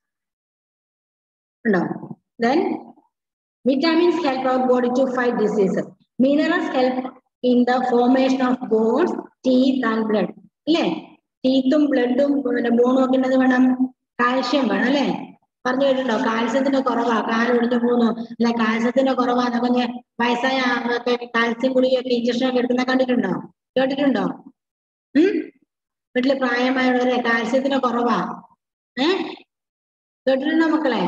ഉണ്ടോ then vitamins help our body to fight diseases minerals help in the formation of bones teeth and blood അല്ലേ ടീത്തും ബ്ലഡും പിന്നെ ബോണും ഒക്കെ ഉള്ളത് വേണം കാൽഷ്യം വേണം അല്ലേ പറഞ്ഞു കേട്ടിട്ടുണ്ടോ കാൽസ്യത്തിന്റെ കുറവാ കാൽ ഒടിഞ്ഞു പോകുന്നു അല്ലെ കാൽസ്യത്തിന്റെ കുറവാന്നൊക്കെ ഞാൻ വയസ്സായ ആളുകൾക്ക് കാൽസ്യം ഗുളികയൊക്കെ ഇഞ്ചക്ഷൻ ഒക്കെ എടുക്കുന്ന കണ്ടിട്ടുണ്ടോ കേട്ടിട്ടുണ്ടോ ഉം വീട്ടില് പ്രായമായവരെ കാൽസ്യത്തിന്റെ കുറവാ ഏ കേട്ടിട്ടുണ്ടോ മക്കളെ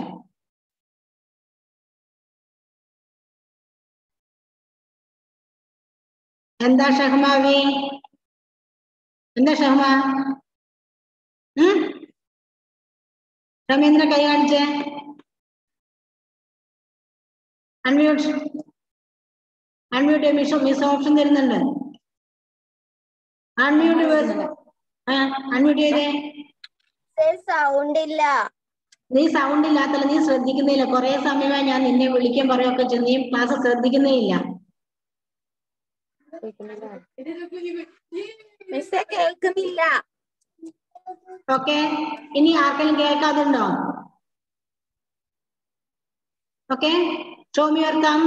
എന്താ ഷഹ്മാവി എന്താ ഷഹ്മ ഉം രമേന്ദ്ര കൈ കാണിച്ചേ unmute unmute miss miss option തരുന്നുണ്ട് അൺമ്യൂട്ട് ആ അൺമ്യൂട്ട് ചെയ്തേ സൗണ്ട് ഇല്ല നീ സൗണ്ട് ഇല്ലാത്തല്ല നീ ശ്രദ്ധിക്കുന്നില്ല കുറെ സമയമായി ഞാൻ നിന്നെ വിളിക്കാൻ പറയുകയൊക്കെ ചെയ്തു നീ ക്ലാസ് ശ്രദ്ധിക്കുന്നേ ഇല്ല മിസ്സേ കേൾക്കുന്നില്ല ഓക്കെ ഇനി ആർക്കെങ്കിലും കേൾക്കാതുണ്ടോ ഓക്കെ ഷോമിയർ തം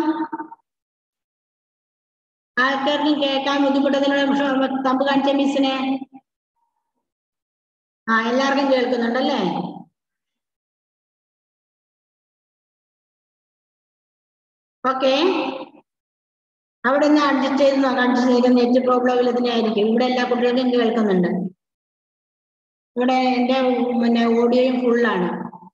ആൾക്കാർക്കും കേൾക്കാൻ ബുദ്ധിമുട്ടതിനുള്ള തമ്പ് കാണിച്ച മിസ്സിനെ ആ എല്ലാവർക്കും കേൾക്കുന്നുണ്ടല്ലേ ഓക്കെ അവിടെ നിന്ന് അഡ്ജസ്റ്റ് ചെയ്ത് നോക്കാം അഡ്ജസ്റ്റ് ചെയ്ത് നെറ്റ് പ്രോബ്ലം ഇല്ലതിനായിരിക്കും ഇവിടെ എല്ലാ കുട്ടികൾക്കും കേൾക്കുന്നുണ്ട് ഇവിടെ എന്റെ പിന്നെ ഓഡിയോയും ഫുള്ളാണ്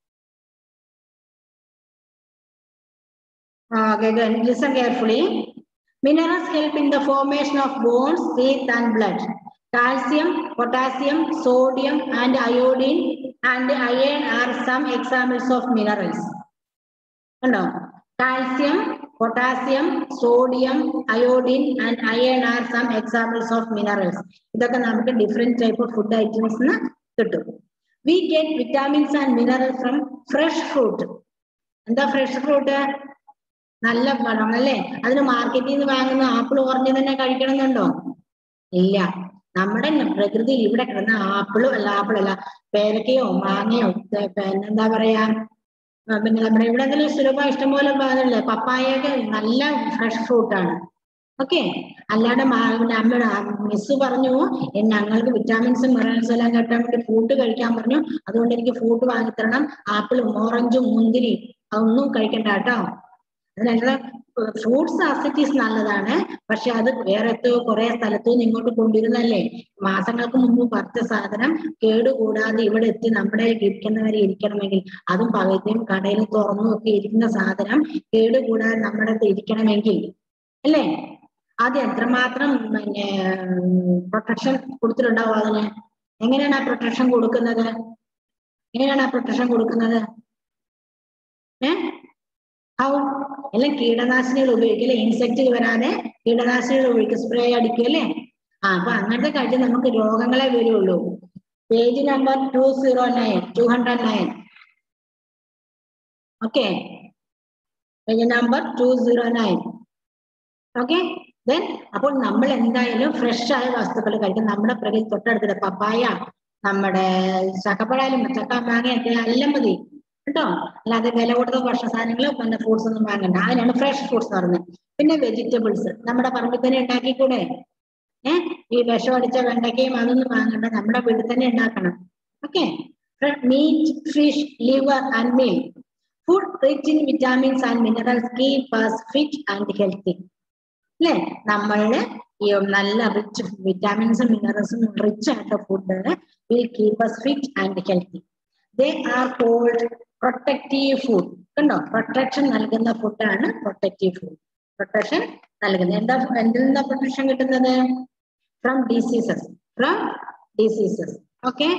Okay, then listen carefully. Minerals help in the formation of bones, teeth, and blood. Calcium, potassium, sodium, and iodine and iron are some examples of minerals. ഉണ്ടോ calcium potassium sodium iodine and iron are some examples of minerals ഇതൊക്കെ നമുക്ക് different type of food items കിട്ടും we get vitamins and mineral from fresh fruit എന്താ fresh fruit നല്ല പഴം അല്ലേ അതിന് മാർക്കറ്റിൽ നിന്ന് വാങ്ങുന്ന ആപ്പിൾ ഓറഞ്ച് തന്നെ കഴിക്കണമെന്നുണ്ടോ ഇല്ല നമ്മുടെ ന- പ്രകൃതിയിൽ ഇവിടെ കിടന്ന ആപ്പിളും അല്ല ആപ്പിളല്ല പേരക്കയോ മാങ്ങയോ തെ- പിന്നെ എന്താ പറയാ ആ, പിന്നെ നമ്മുടെ ഇവിടെ എന്തെങ്കിലും സുലഭ ഇഷ്ടംപോലെ അതല്ലേ പപ്പായൊക്കെ നല്ല ഫ്രഷ് ഫ്രൂട്ടാണ് ഓക്കെ അല്ലാതെ മാ- പിന്നെ അമ്മയുടെ മിസ് പറഞ്ഞു "എ, ഞങ്ങൾക്ക് വിറ്റാമിൻസും മിനറൽസും എല്ലാം കിട്ടാൻ വേണ്ടി ഫ്രൂട്ട് കഴിക്കാൻ പറഞ്ഞു അതുകൊണ്ട് എനിക്ക് ഫ്രൂട്ട് വാങ്ങിത്തരണം ആപ്പിളും ഓറഞ്ചും മുന്തിരി അതൊന്നും കഴിക്കണ്ട കേട്ടോ അതിനല്ല ഫ്രൂട്ട്സ് അസിറ്റീസ് നല്ലതാണ് പക്ഷെ അത് വേറെ എത്തോ കുറെ സ്ഥലത്തു നിന്ന് ഇങ്ങോട്ട് കൊണ്ടുവരുന്നല്ലേ മാസങ്ങൾക്ക് മുമ്പ് പറിച്ച സാധനം കേടുകൂടാതെ ഇവിടെ എത്തി നമ്മുടെ ഇരിക്കുന്നവരെ ഇരിക്കണമെങ്കിൽ അതും പകുതിയും കടയിൽ തുറന്നും ഒക്കെ ഇരിക്കുന്ന സാധനം കേടുകൂടാതെ നമ്മുടെ അടുത്ത് ഇരിക്കണമെങ്കിൽ അല്ലേ അത് എത്രമാത്രം പിന്നെ പ്രൊട്ടക്ഷൻ കൊടുത്തിട്ടുണ്ടാവും അതിന് എങ്ങനെയാണ് ആ പ്രൊട്ടക്ഷൻ കൊടുക്കുന്നത് എങ്ങനെയാണ് ആ പ്രൊട്ടക്ഷൻ കൊടുക്കുന്നത് ഏ ഹൗ എല്ലാം കീടനാശിനികൾ ഉപയോഗിക്കും അല്ലെ ഇൻസെക്ട് വരാതെ കീടനാശിനികൾ ഉപയോഗിക്കും സ്പ്രേ അടിക്കും അല്ലേ ആ അപ്പൊ അങ്ങനത്തെ കാര്യം നമുക്ക് രോഗങ്ങളെ വരുള്ളൂ page number two zero nine two hundred nine okay page number two zero nine okay then അപ്പോൾ നമ്മൾ എന്തായാലും ഫ്രഷ് ആയ വസ്തുക്കൾ കഴിക്കും നമ്മുടെ പ്രകൃതി തൊട്ടടുത്തിട്ട് പപ്പായ നമ്മുടെ ചക്കപ്പഴായാലും ചക്ക മാങ്ങ ഒക്കെ എല്ലാം മതി കേട്ടോ അല്ലാതെ വില കൊടുത്ത ഭക്ഷണ സാധനങ്ങൾ പിന്നെ ഫ്രൂട്ട്സ് ഒന്നും വാങ്ങണ്ട അതിനാണ് ഫ്രഷ് ഫ്രൂട്ട്സ് പറയുന്നത് പിന്നെ വെജിറ്റബിൾസ് നമ്മുടെ പറമ്പിൽ തന്നെ ഉണ്ടാക്കിക്കൂടെ ഏഹ് ഈ വിഷം അടിച്ച വെണ്ടയ്ക്കയും അതൊന്നും വാങ്ങണ്ട നമ്മുടെ വീട്ടിൽ തന്നെ ഉണ്ടാക്കണം okay meat fish liver and meal food rich in vitamins and minerals keep us fit and healthy അല്ലേ നമ്മളുടെ ഈ നല്ല റിച്ച് വിറ്റാമിൻസും മിനറൽസും റിച്ച് ആയിട്ടുള്ള food will keep us fit and healthy they are called protective food കണ്ടോ protection നൽകുന്ന ഫുഡാണ് പ്രൊട്ടക്റ്റീവ് ഫുഡ് പ്രൊട്ടക്ഷൻ നൽകുന്നത് എന്താ എന്തിൽ നിന്നാ പ്രൊട്ടക്ഷൻ കിട്ടുന്നത് from diseases from diseases okay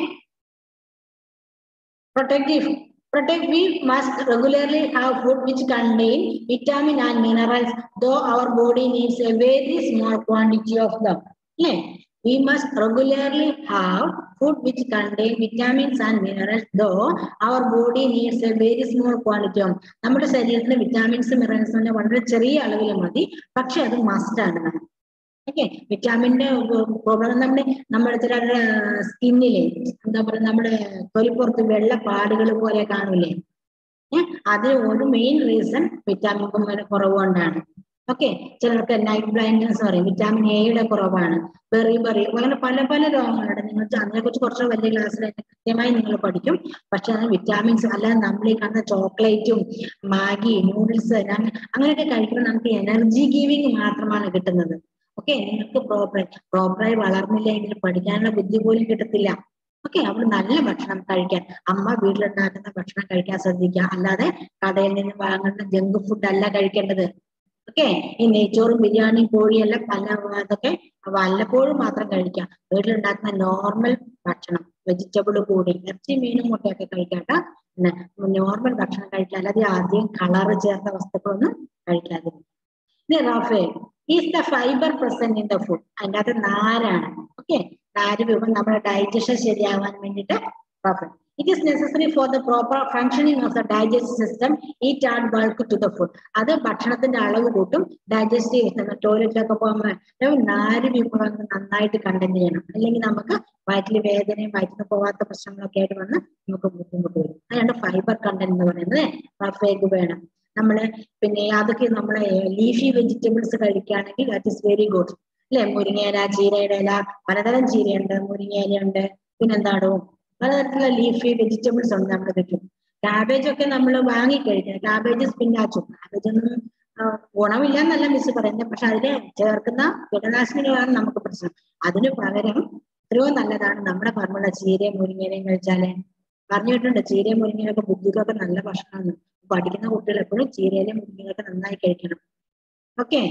protective protect we must regularly have food which contain vitamin and minerals though our body needs a very small quantity of them അല്ലേ we must regularly have food which contain vitamins and minerals though our body needs a very small quantity of നമ്മുടെ ശരീരത്തിന് vitamins minerals വളരെ ചെറിയ അളവിൽ മതി പക്ഷെ അത് must ആണ് നമുക്ക് ഓക്കെ വിറ്റാമിന്റെ പ്രോബ്ലം നമ്മുടെ നമ്മുടെ ചില സ്കിന്നിലെ എന്താ പറയുക നമ്മുടെ തൊലിപ്പുറത്ത് വെള്ള പാടുകൾ പോലെ കാണൂലേ ഏഹ് അത് ഒരു മെയിൻ റീസൺ വിറ്റാമിൻ കുറവ് കൊണ്ടാണ് ഓക്കെ ചിലർക്ക് നൈറ്റ് ബ്ലൈൻഡ്നസ് പറയും വിറ്റാമിൻ എയുടെ കുറവാണ് ബെറി ബെറി അങ്ങനെ പല പല രോഗങ്ങളുണ്ട് നിങ്ങൾ അതിനെ കുറിച്ച് കുറച്ച് വലിയ ക്ലാസ്സിൽ കൃത്യമായി നിങ്ങൾ പഠിക്കും പക്ഷെ അത് വിറ്റാമിൻസ് അല്ലാതെ നമ്മൾ ഈ കാണുന്ന ചോക്ലേറ്റും മാഗി നൂഡിൽസ് അങ്ങനെയൊക്കെ കഴിക്കുമ്പോൾ നമുക്ക് എനർജി ഗീവിങ് മാത്രമാണ് കിട്ടുന്നത് ഓക്കെ നിങ്ങൾക്ക് പ്രോപ്പർ പ്രോപ്പറായി വളർന്നില്ലെങ്കിൽ പഠിക്കാനുള്ള ബുദ്ധി പോലും കിട്ടത്തില്ല ഓക്കെ അപ്പോൾ നല്ല ഭക്ഷണം കഴിക്കാൻ അമ്മ വീട്ടിലുണ്ടാക്കുന്ന ഭക്ഷണം കഴിക്കാൻ ശ്രദ്ധിക്കുക അല്ലാതെ കടയിൽ നിന്ന് വാങ്ങുന്ന ജങ്ക് ഫുഡ് അല്ല കഴിക്കേണ്ടത് ഓക്കെ ഈ നെയ്ച്ചോറും ബിരിയാണിയും കോഴിയെല്ലാം പല അതൊക്കെ വല്ലപ്പോഴും മാത്രം കഴിക്കാം വീട്ടിലുണ്ടാക്കുന്ന നോർമൽ ഭക്ഷണം വെജിറ്റബിൾ കൂടി ഇറച്ചി മീനും മുട്ടയൊക്കെ കഴിക്കാട്ട പിന്നെ നോർമൽ ഭക്ഷണം കഴിക്കുക അല്ലാതെ ആദ്യം കളറ് ചേർത്ത വസ്തുക്കളൊന്നും കഴിക്കാതെ ഇനി റഫേൽ is the fibre present in the food അതിൻ്റെ അകത്ത് നാരാണ് ഓക്കെ നാര് വിഭവം നമ്മുടെ ഡൈജഷൻ ശരിയാവാൻ വേണ്ടിയിട്ട് റഫേൽ it is necessary for the proper functioning of the digest system it add bulk to the food അത് ഭക്ഷണത്തിന്റെ അളവ് കൂട്ടും ഡൈജസ്റ്റീവ് സിസ്റ്റം ടോയ്ലറ്റിലൊക്കെ പോകുമ്പോൾ നാല് വിഭവങ്ങൾ നന്നായിട്ട് കണ്ടന്റ് ചെയ്യണം അല്ലെങ്കിൽ നമുക്ക് വയറ്റിൽ വേദനയും വയറ്റിന് പോകാത്ത പ്രശ്നങ്ങളൊക്കെ ആയിട്ട് വന്ന് നമുക്ക് ബുദ്ധിമുട്ട് വരും അതാണ് ഫൈബർ കണ്ടന്റ് എന്ന് പറയുന്നത് റഫേക്ക് വേണം നമ്മള് പിന്നെ അതൊക്കെ നമ്മളെ ലീഫി വെജിറ്റബിൾസ് കഴിക്കുകയാണെങ്കിൽ ദാറ്റ് ഇസ് വെരി ഗുഡ് അല്ലെ മുരിങ്ങയില ചീരയുടെ ഇല പലതരം ചീരയുണ്ട് മുരിങ്ങയിലുണ്ട് പിന്നെന്താണോ പലതരത്തിലുള്ള ലീഫി വെജിറ്റബിൾസ് ഉണ്ട് നമ്മുടെ ചുറ്റും കാബേജ് ഒക്കെ നമ്മൾ വാങ്ങി കഴിക്കണം കാബേജ് സ്പിന്നാച്ചും കാബേജ് ഒന്നും ഗുണമില്ല എന്നല്ല മിസ് പറയുന്നത് പക്ഷെ അതില് ചേർക്കുന്ന കീടനാശിനികളാണ് നമുക്ക് പ്രശ്നം അതിന് പകരം എത്രയോ നല്ലതാണ് നമ്മുടെ പറമ്പുള്ള ചീരയും മുരിങ്ങയിലയും കഴിച്ചാല് പറഞ്ഞിട്ടുണ്ട് ചീരയും മുരിങ്ങയിലൊക്കെ ബുദ്ധിക്കൊക്കെ നല്ല ഭക്ഷണമാണ് പഠിക്കുന്ന കുട്ടികൾ എപ്പോഴും ചീരയിലും മുരിങ്ങയിലൊക്കെ നന്നായി കഴിക്കണം ഓക്കെ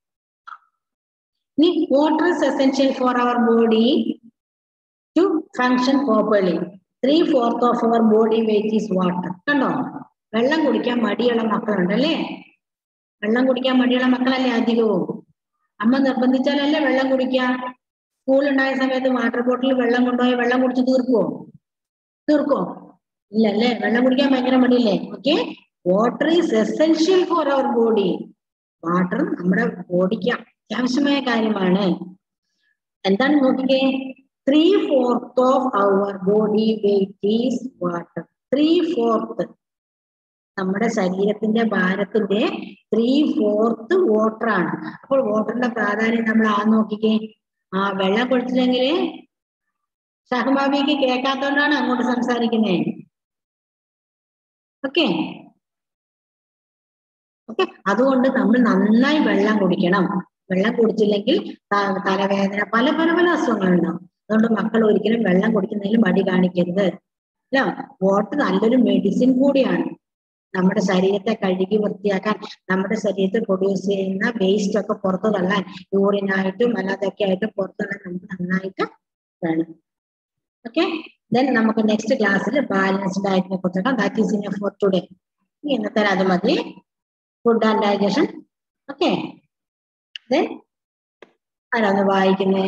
ഇനി water is essential for our body to function properly three fourth of our body weight is water കണ്ടോ വെള്ളം കുടിക്കാൻ മടിയുള്ള മക്കളുണ്ട് അല്ലേ വെള്ളം കുടിക്കാൻ മടിയുള്ള മക്കളല്ലേ അധികവും അമ്മ നിർബന്ധിച്ചാലല്ലേ വെള്ളം കുടിക്കാൻ സ്കൂൾ ഉണ്ടായ സമയത്ത് വാട്ടർ ബോട്ടിൽ വെള്ളം കൊണ്ടുപോയി വെള്ളം കുടിച്ച് തീർക്കുവോ തീർക്കോ ഇല്ല അല്ലേ വെള്ളം കുടിക്കാൻ ഭയങ്കര മടിയില്ലേ okay water is essential for our body water നമ്മുടെ ബോഡിക്ക് അത്യാവശ്യമായ കാര്യമാണ് എന്താണ് നോക്കിക്കേ three fourth of our body weight is water three fourth നമ്മുടെ ശരീരത്തിന്റെ ഭാരത്തിന്റെ ത്രീ ഫോർത്ത് വാട്ടർ ആണ് അപ്പോൾ വാട്ടറിന്റെ പ്രാധാന്യം നമ്മൾ ആ നോക്കിക്കേ ആ വെള്ളം കുടിച്ചില്ലെങ്കിൽ ഷഹബാബിക്ക് കേൾക്കാത്തോണ്ടാണ് അങ്ങോട്ട് സംസാരിക്കുന്നേ ഓക്കെ ഓക്കെ അതുകൊണ്ട് നമ്മൾ നന്നായി വെള്ളം കുടിക്കണം വെള്ളം കുടിച്ചില്ലെങ്കിൽ തലവേദന പല പല പല അസുഖങ്ങളുണ്ടാവും അതുകൊണ്ട് മക്കൾ ഒരിക്കലും വെള്ളം കുടിക്കുന്നതിൽ മടി കാണിക്കരുത് അല്ല വാട്ടർ നല്ലൊരു മെഡിസിൻ കൂടിയാണ് നമ്മുടെ ശരീരത്തെ കഴുകി വൃത്തിയാക്കാൻ നമ്മുടെ ശരീരത്തിൽ പ്രൊഡ്യൂസ് ചെയ്യുന്ന വേസ്റ്റ് ഒക്കെ പുറത്തു തള്ളാൻ യൂറിനായിട്ടും അല്ലാതൊക്കെ ആയിട്ട് പുറത്തു തള്ളാൻ നമുക്ക് നന്നായിട്ട് വേണം ഓക്കെ ദെൻ നമുക്ക് നെക്സ്റ്റ് ക്ലാസ്സിൽ ബാലൻസ് ഡയറ്റിനെ കുറിച്ചൊക്കെ that is in for today ഇന്നത്തെ അത് മതി food and digestion okay then ആരാന്ന് വായിക്കുന്നേ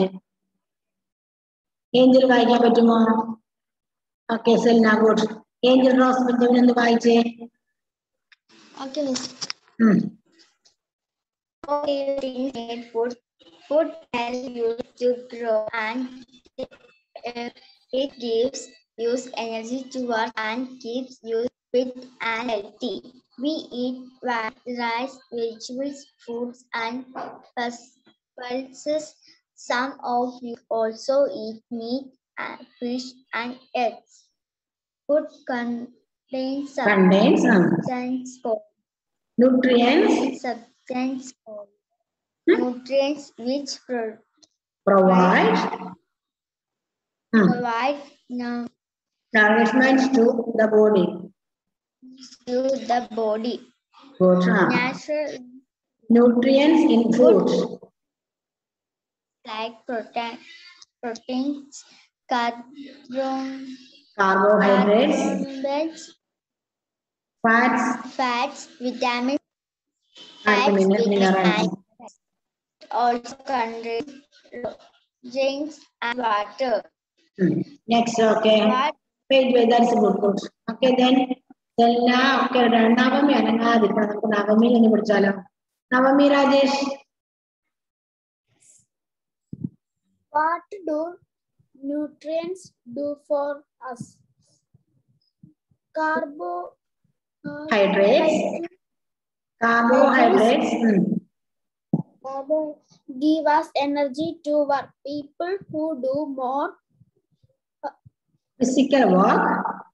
ഏഞ്ചൽ വായിക്കാൻ പറ്റുമോ ഓക്കെ സെൽന ഗുഡ് ഏഞ്ചൽ റോസ് ബെഞ്ചമിൻ ഒന്ന് വായിച്ചേ Okay, miss. ഉം. Eating need food. Food helps you to grow and uh, it gives you energy to work and keeps you fit and healthy. We eat ri- rice, vegetables, fruits, and pus- pulses. Some of you also eat meat, and fish, and eggs. Food contains Contains, um, substance called nutrients substance called nutrients which pro- Provide hmm, provide nu- nourishment to the body. to the body. Good. huh? Natural Nutrients in food. like protein, proteins, carbon, Carbohydrates, carbohydrates, fats, fats, vitamins, and fats, min- vitamins, minerals. and also contain drinks and water. Hmm. Next, okay. What Wait, wait, that's good, good. Okay, then ഇതെല്ലാം ഒക്കെ ഇടാം. നവമി അനങ്ങാതിരിക്കണം നമുക്ക് നവമി എന്ന് പിടിച്ചാലോ Navami Rajesh What do nutrients do for us? Carbo. uh, Hydrates. carbohydrates hmm. Carbo give us energy to work. People who do more physical work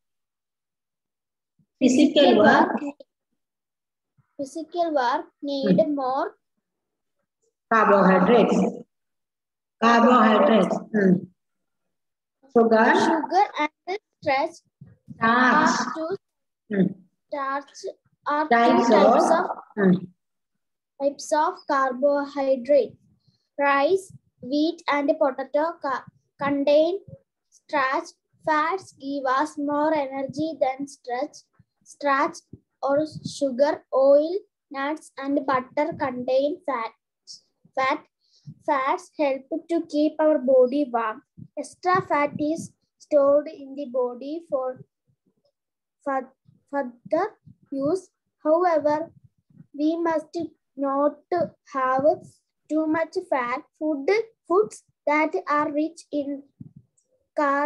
physical work physical work need more carbohydrates carbohydrates hmm. sugar sugar and stress are starch two hmm. starch are types two types of of hmm. types of carbohydrate. Rice, wheat, and potato ca- contain starch. Fats give us more energy than starch. Starch or sugar, oil, nuts, and butter contain fats. Fat fats help to keep our body warm. Extra fat is stored in the body for fur- further use. However, we must not have too much fat food foods that are rich in car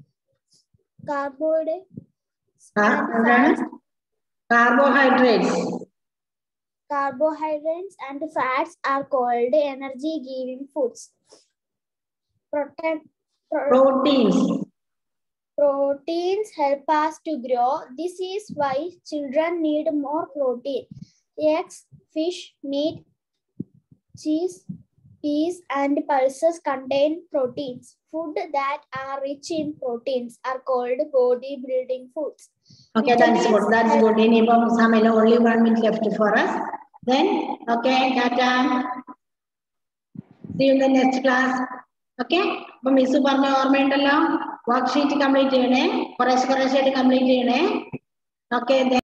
carbohydrates Car- and എന്താണ്? fats, carbohydrates carbohydrates and fats are called energy giving foods Protein, pro- proteins proteins help us to grow this is why children need more protein eggs fish meat cheese peas and pulses contain proteins food that are rich in proteins are called body building foods Okay, that's good. That's good. ഇനിയിപ്പം സമയം only one minute left for us. Then, okay, Tata. See you in the next class. Okay? അപ്പൊ miss പറഞ്ഞ ഓർമ്മയുണ്ടല്ലോ work sheet complete ചെയ്യണേ കുറേശ്ശെ കുറേശ്ശെ ആയിട്ട് complete ചെയ്യണേ ഓക്കെ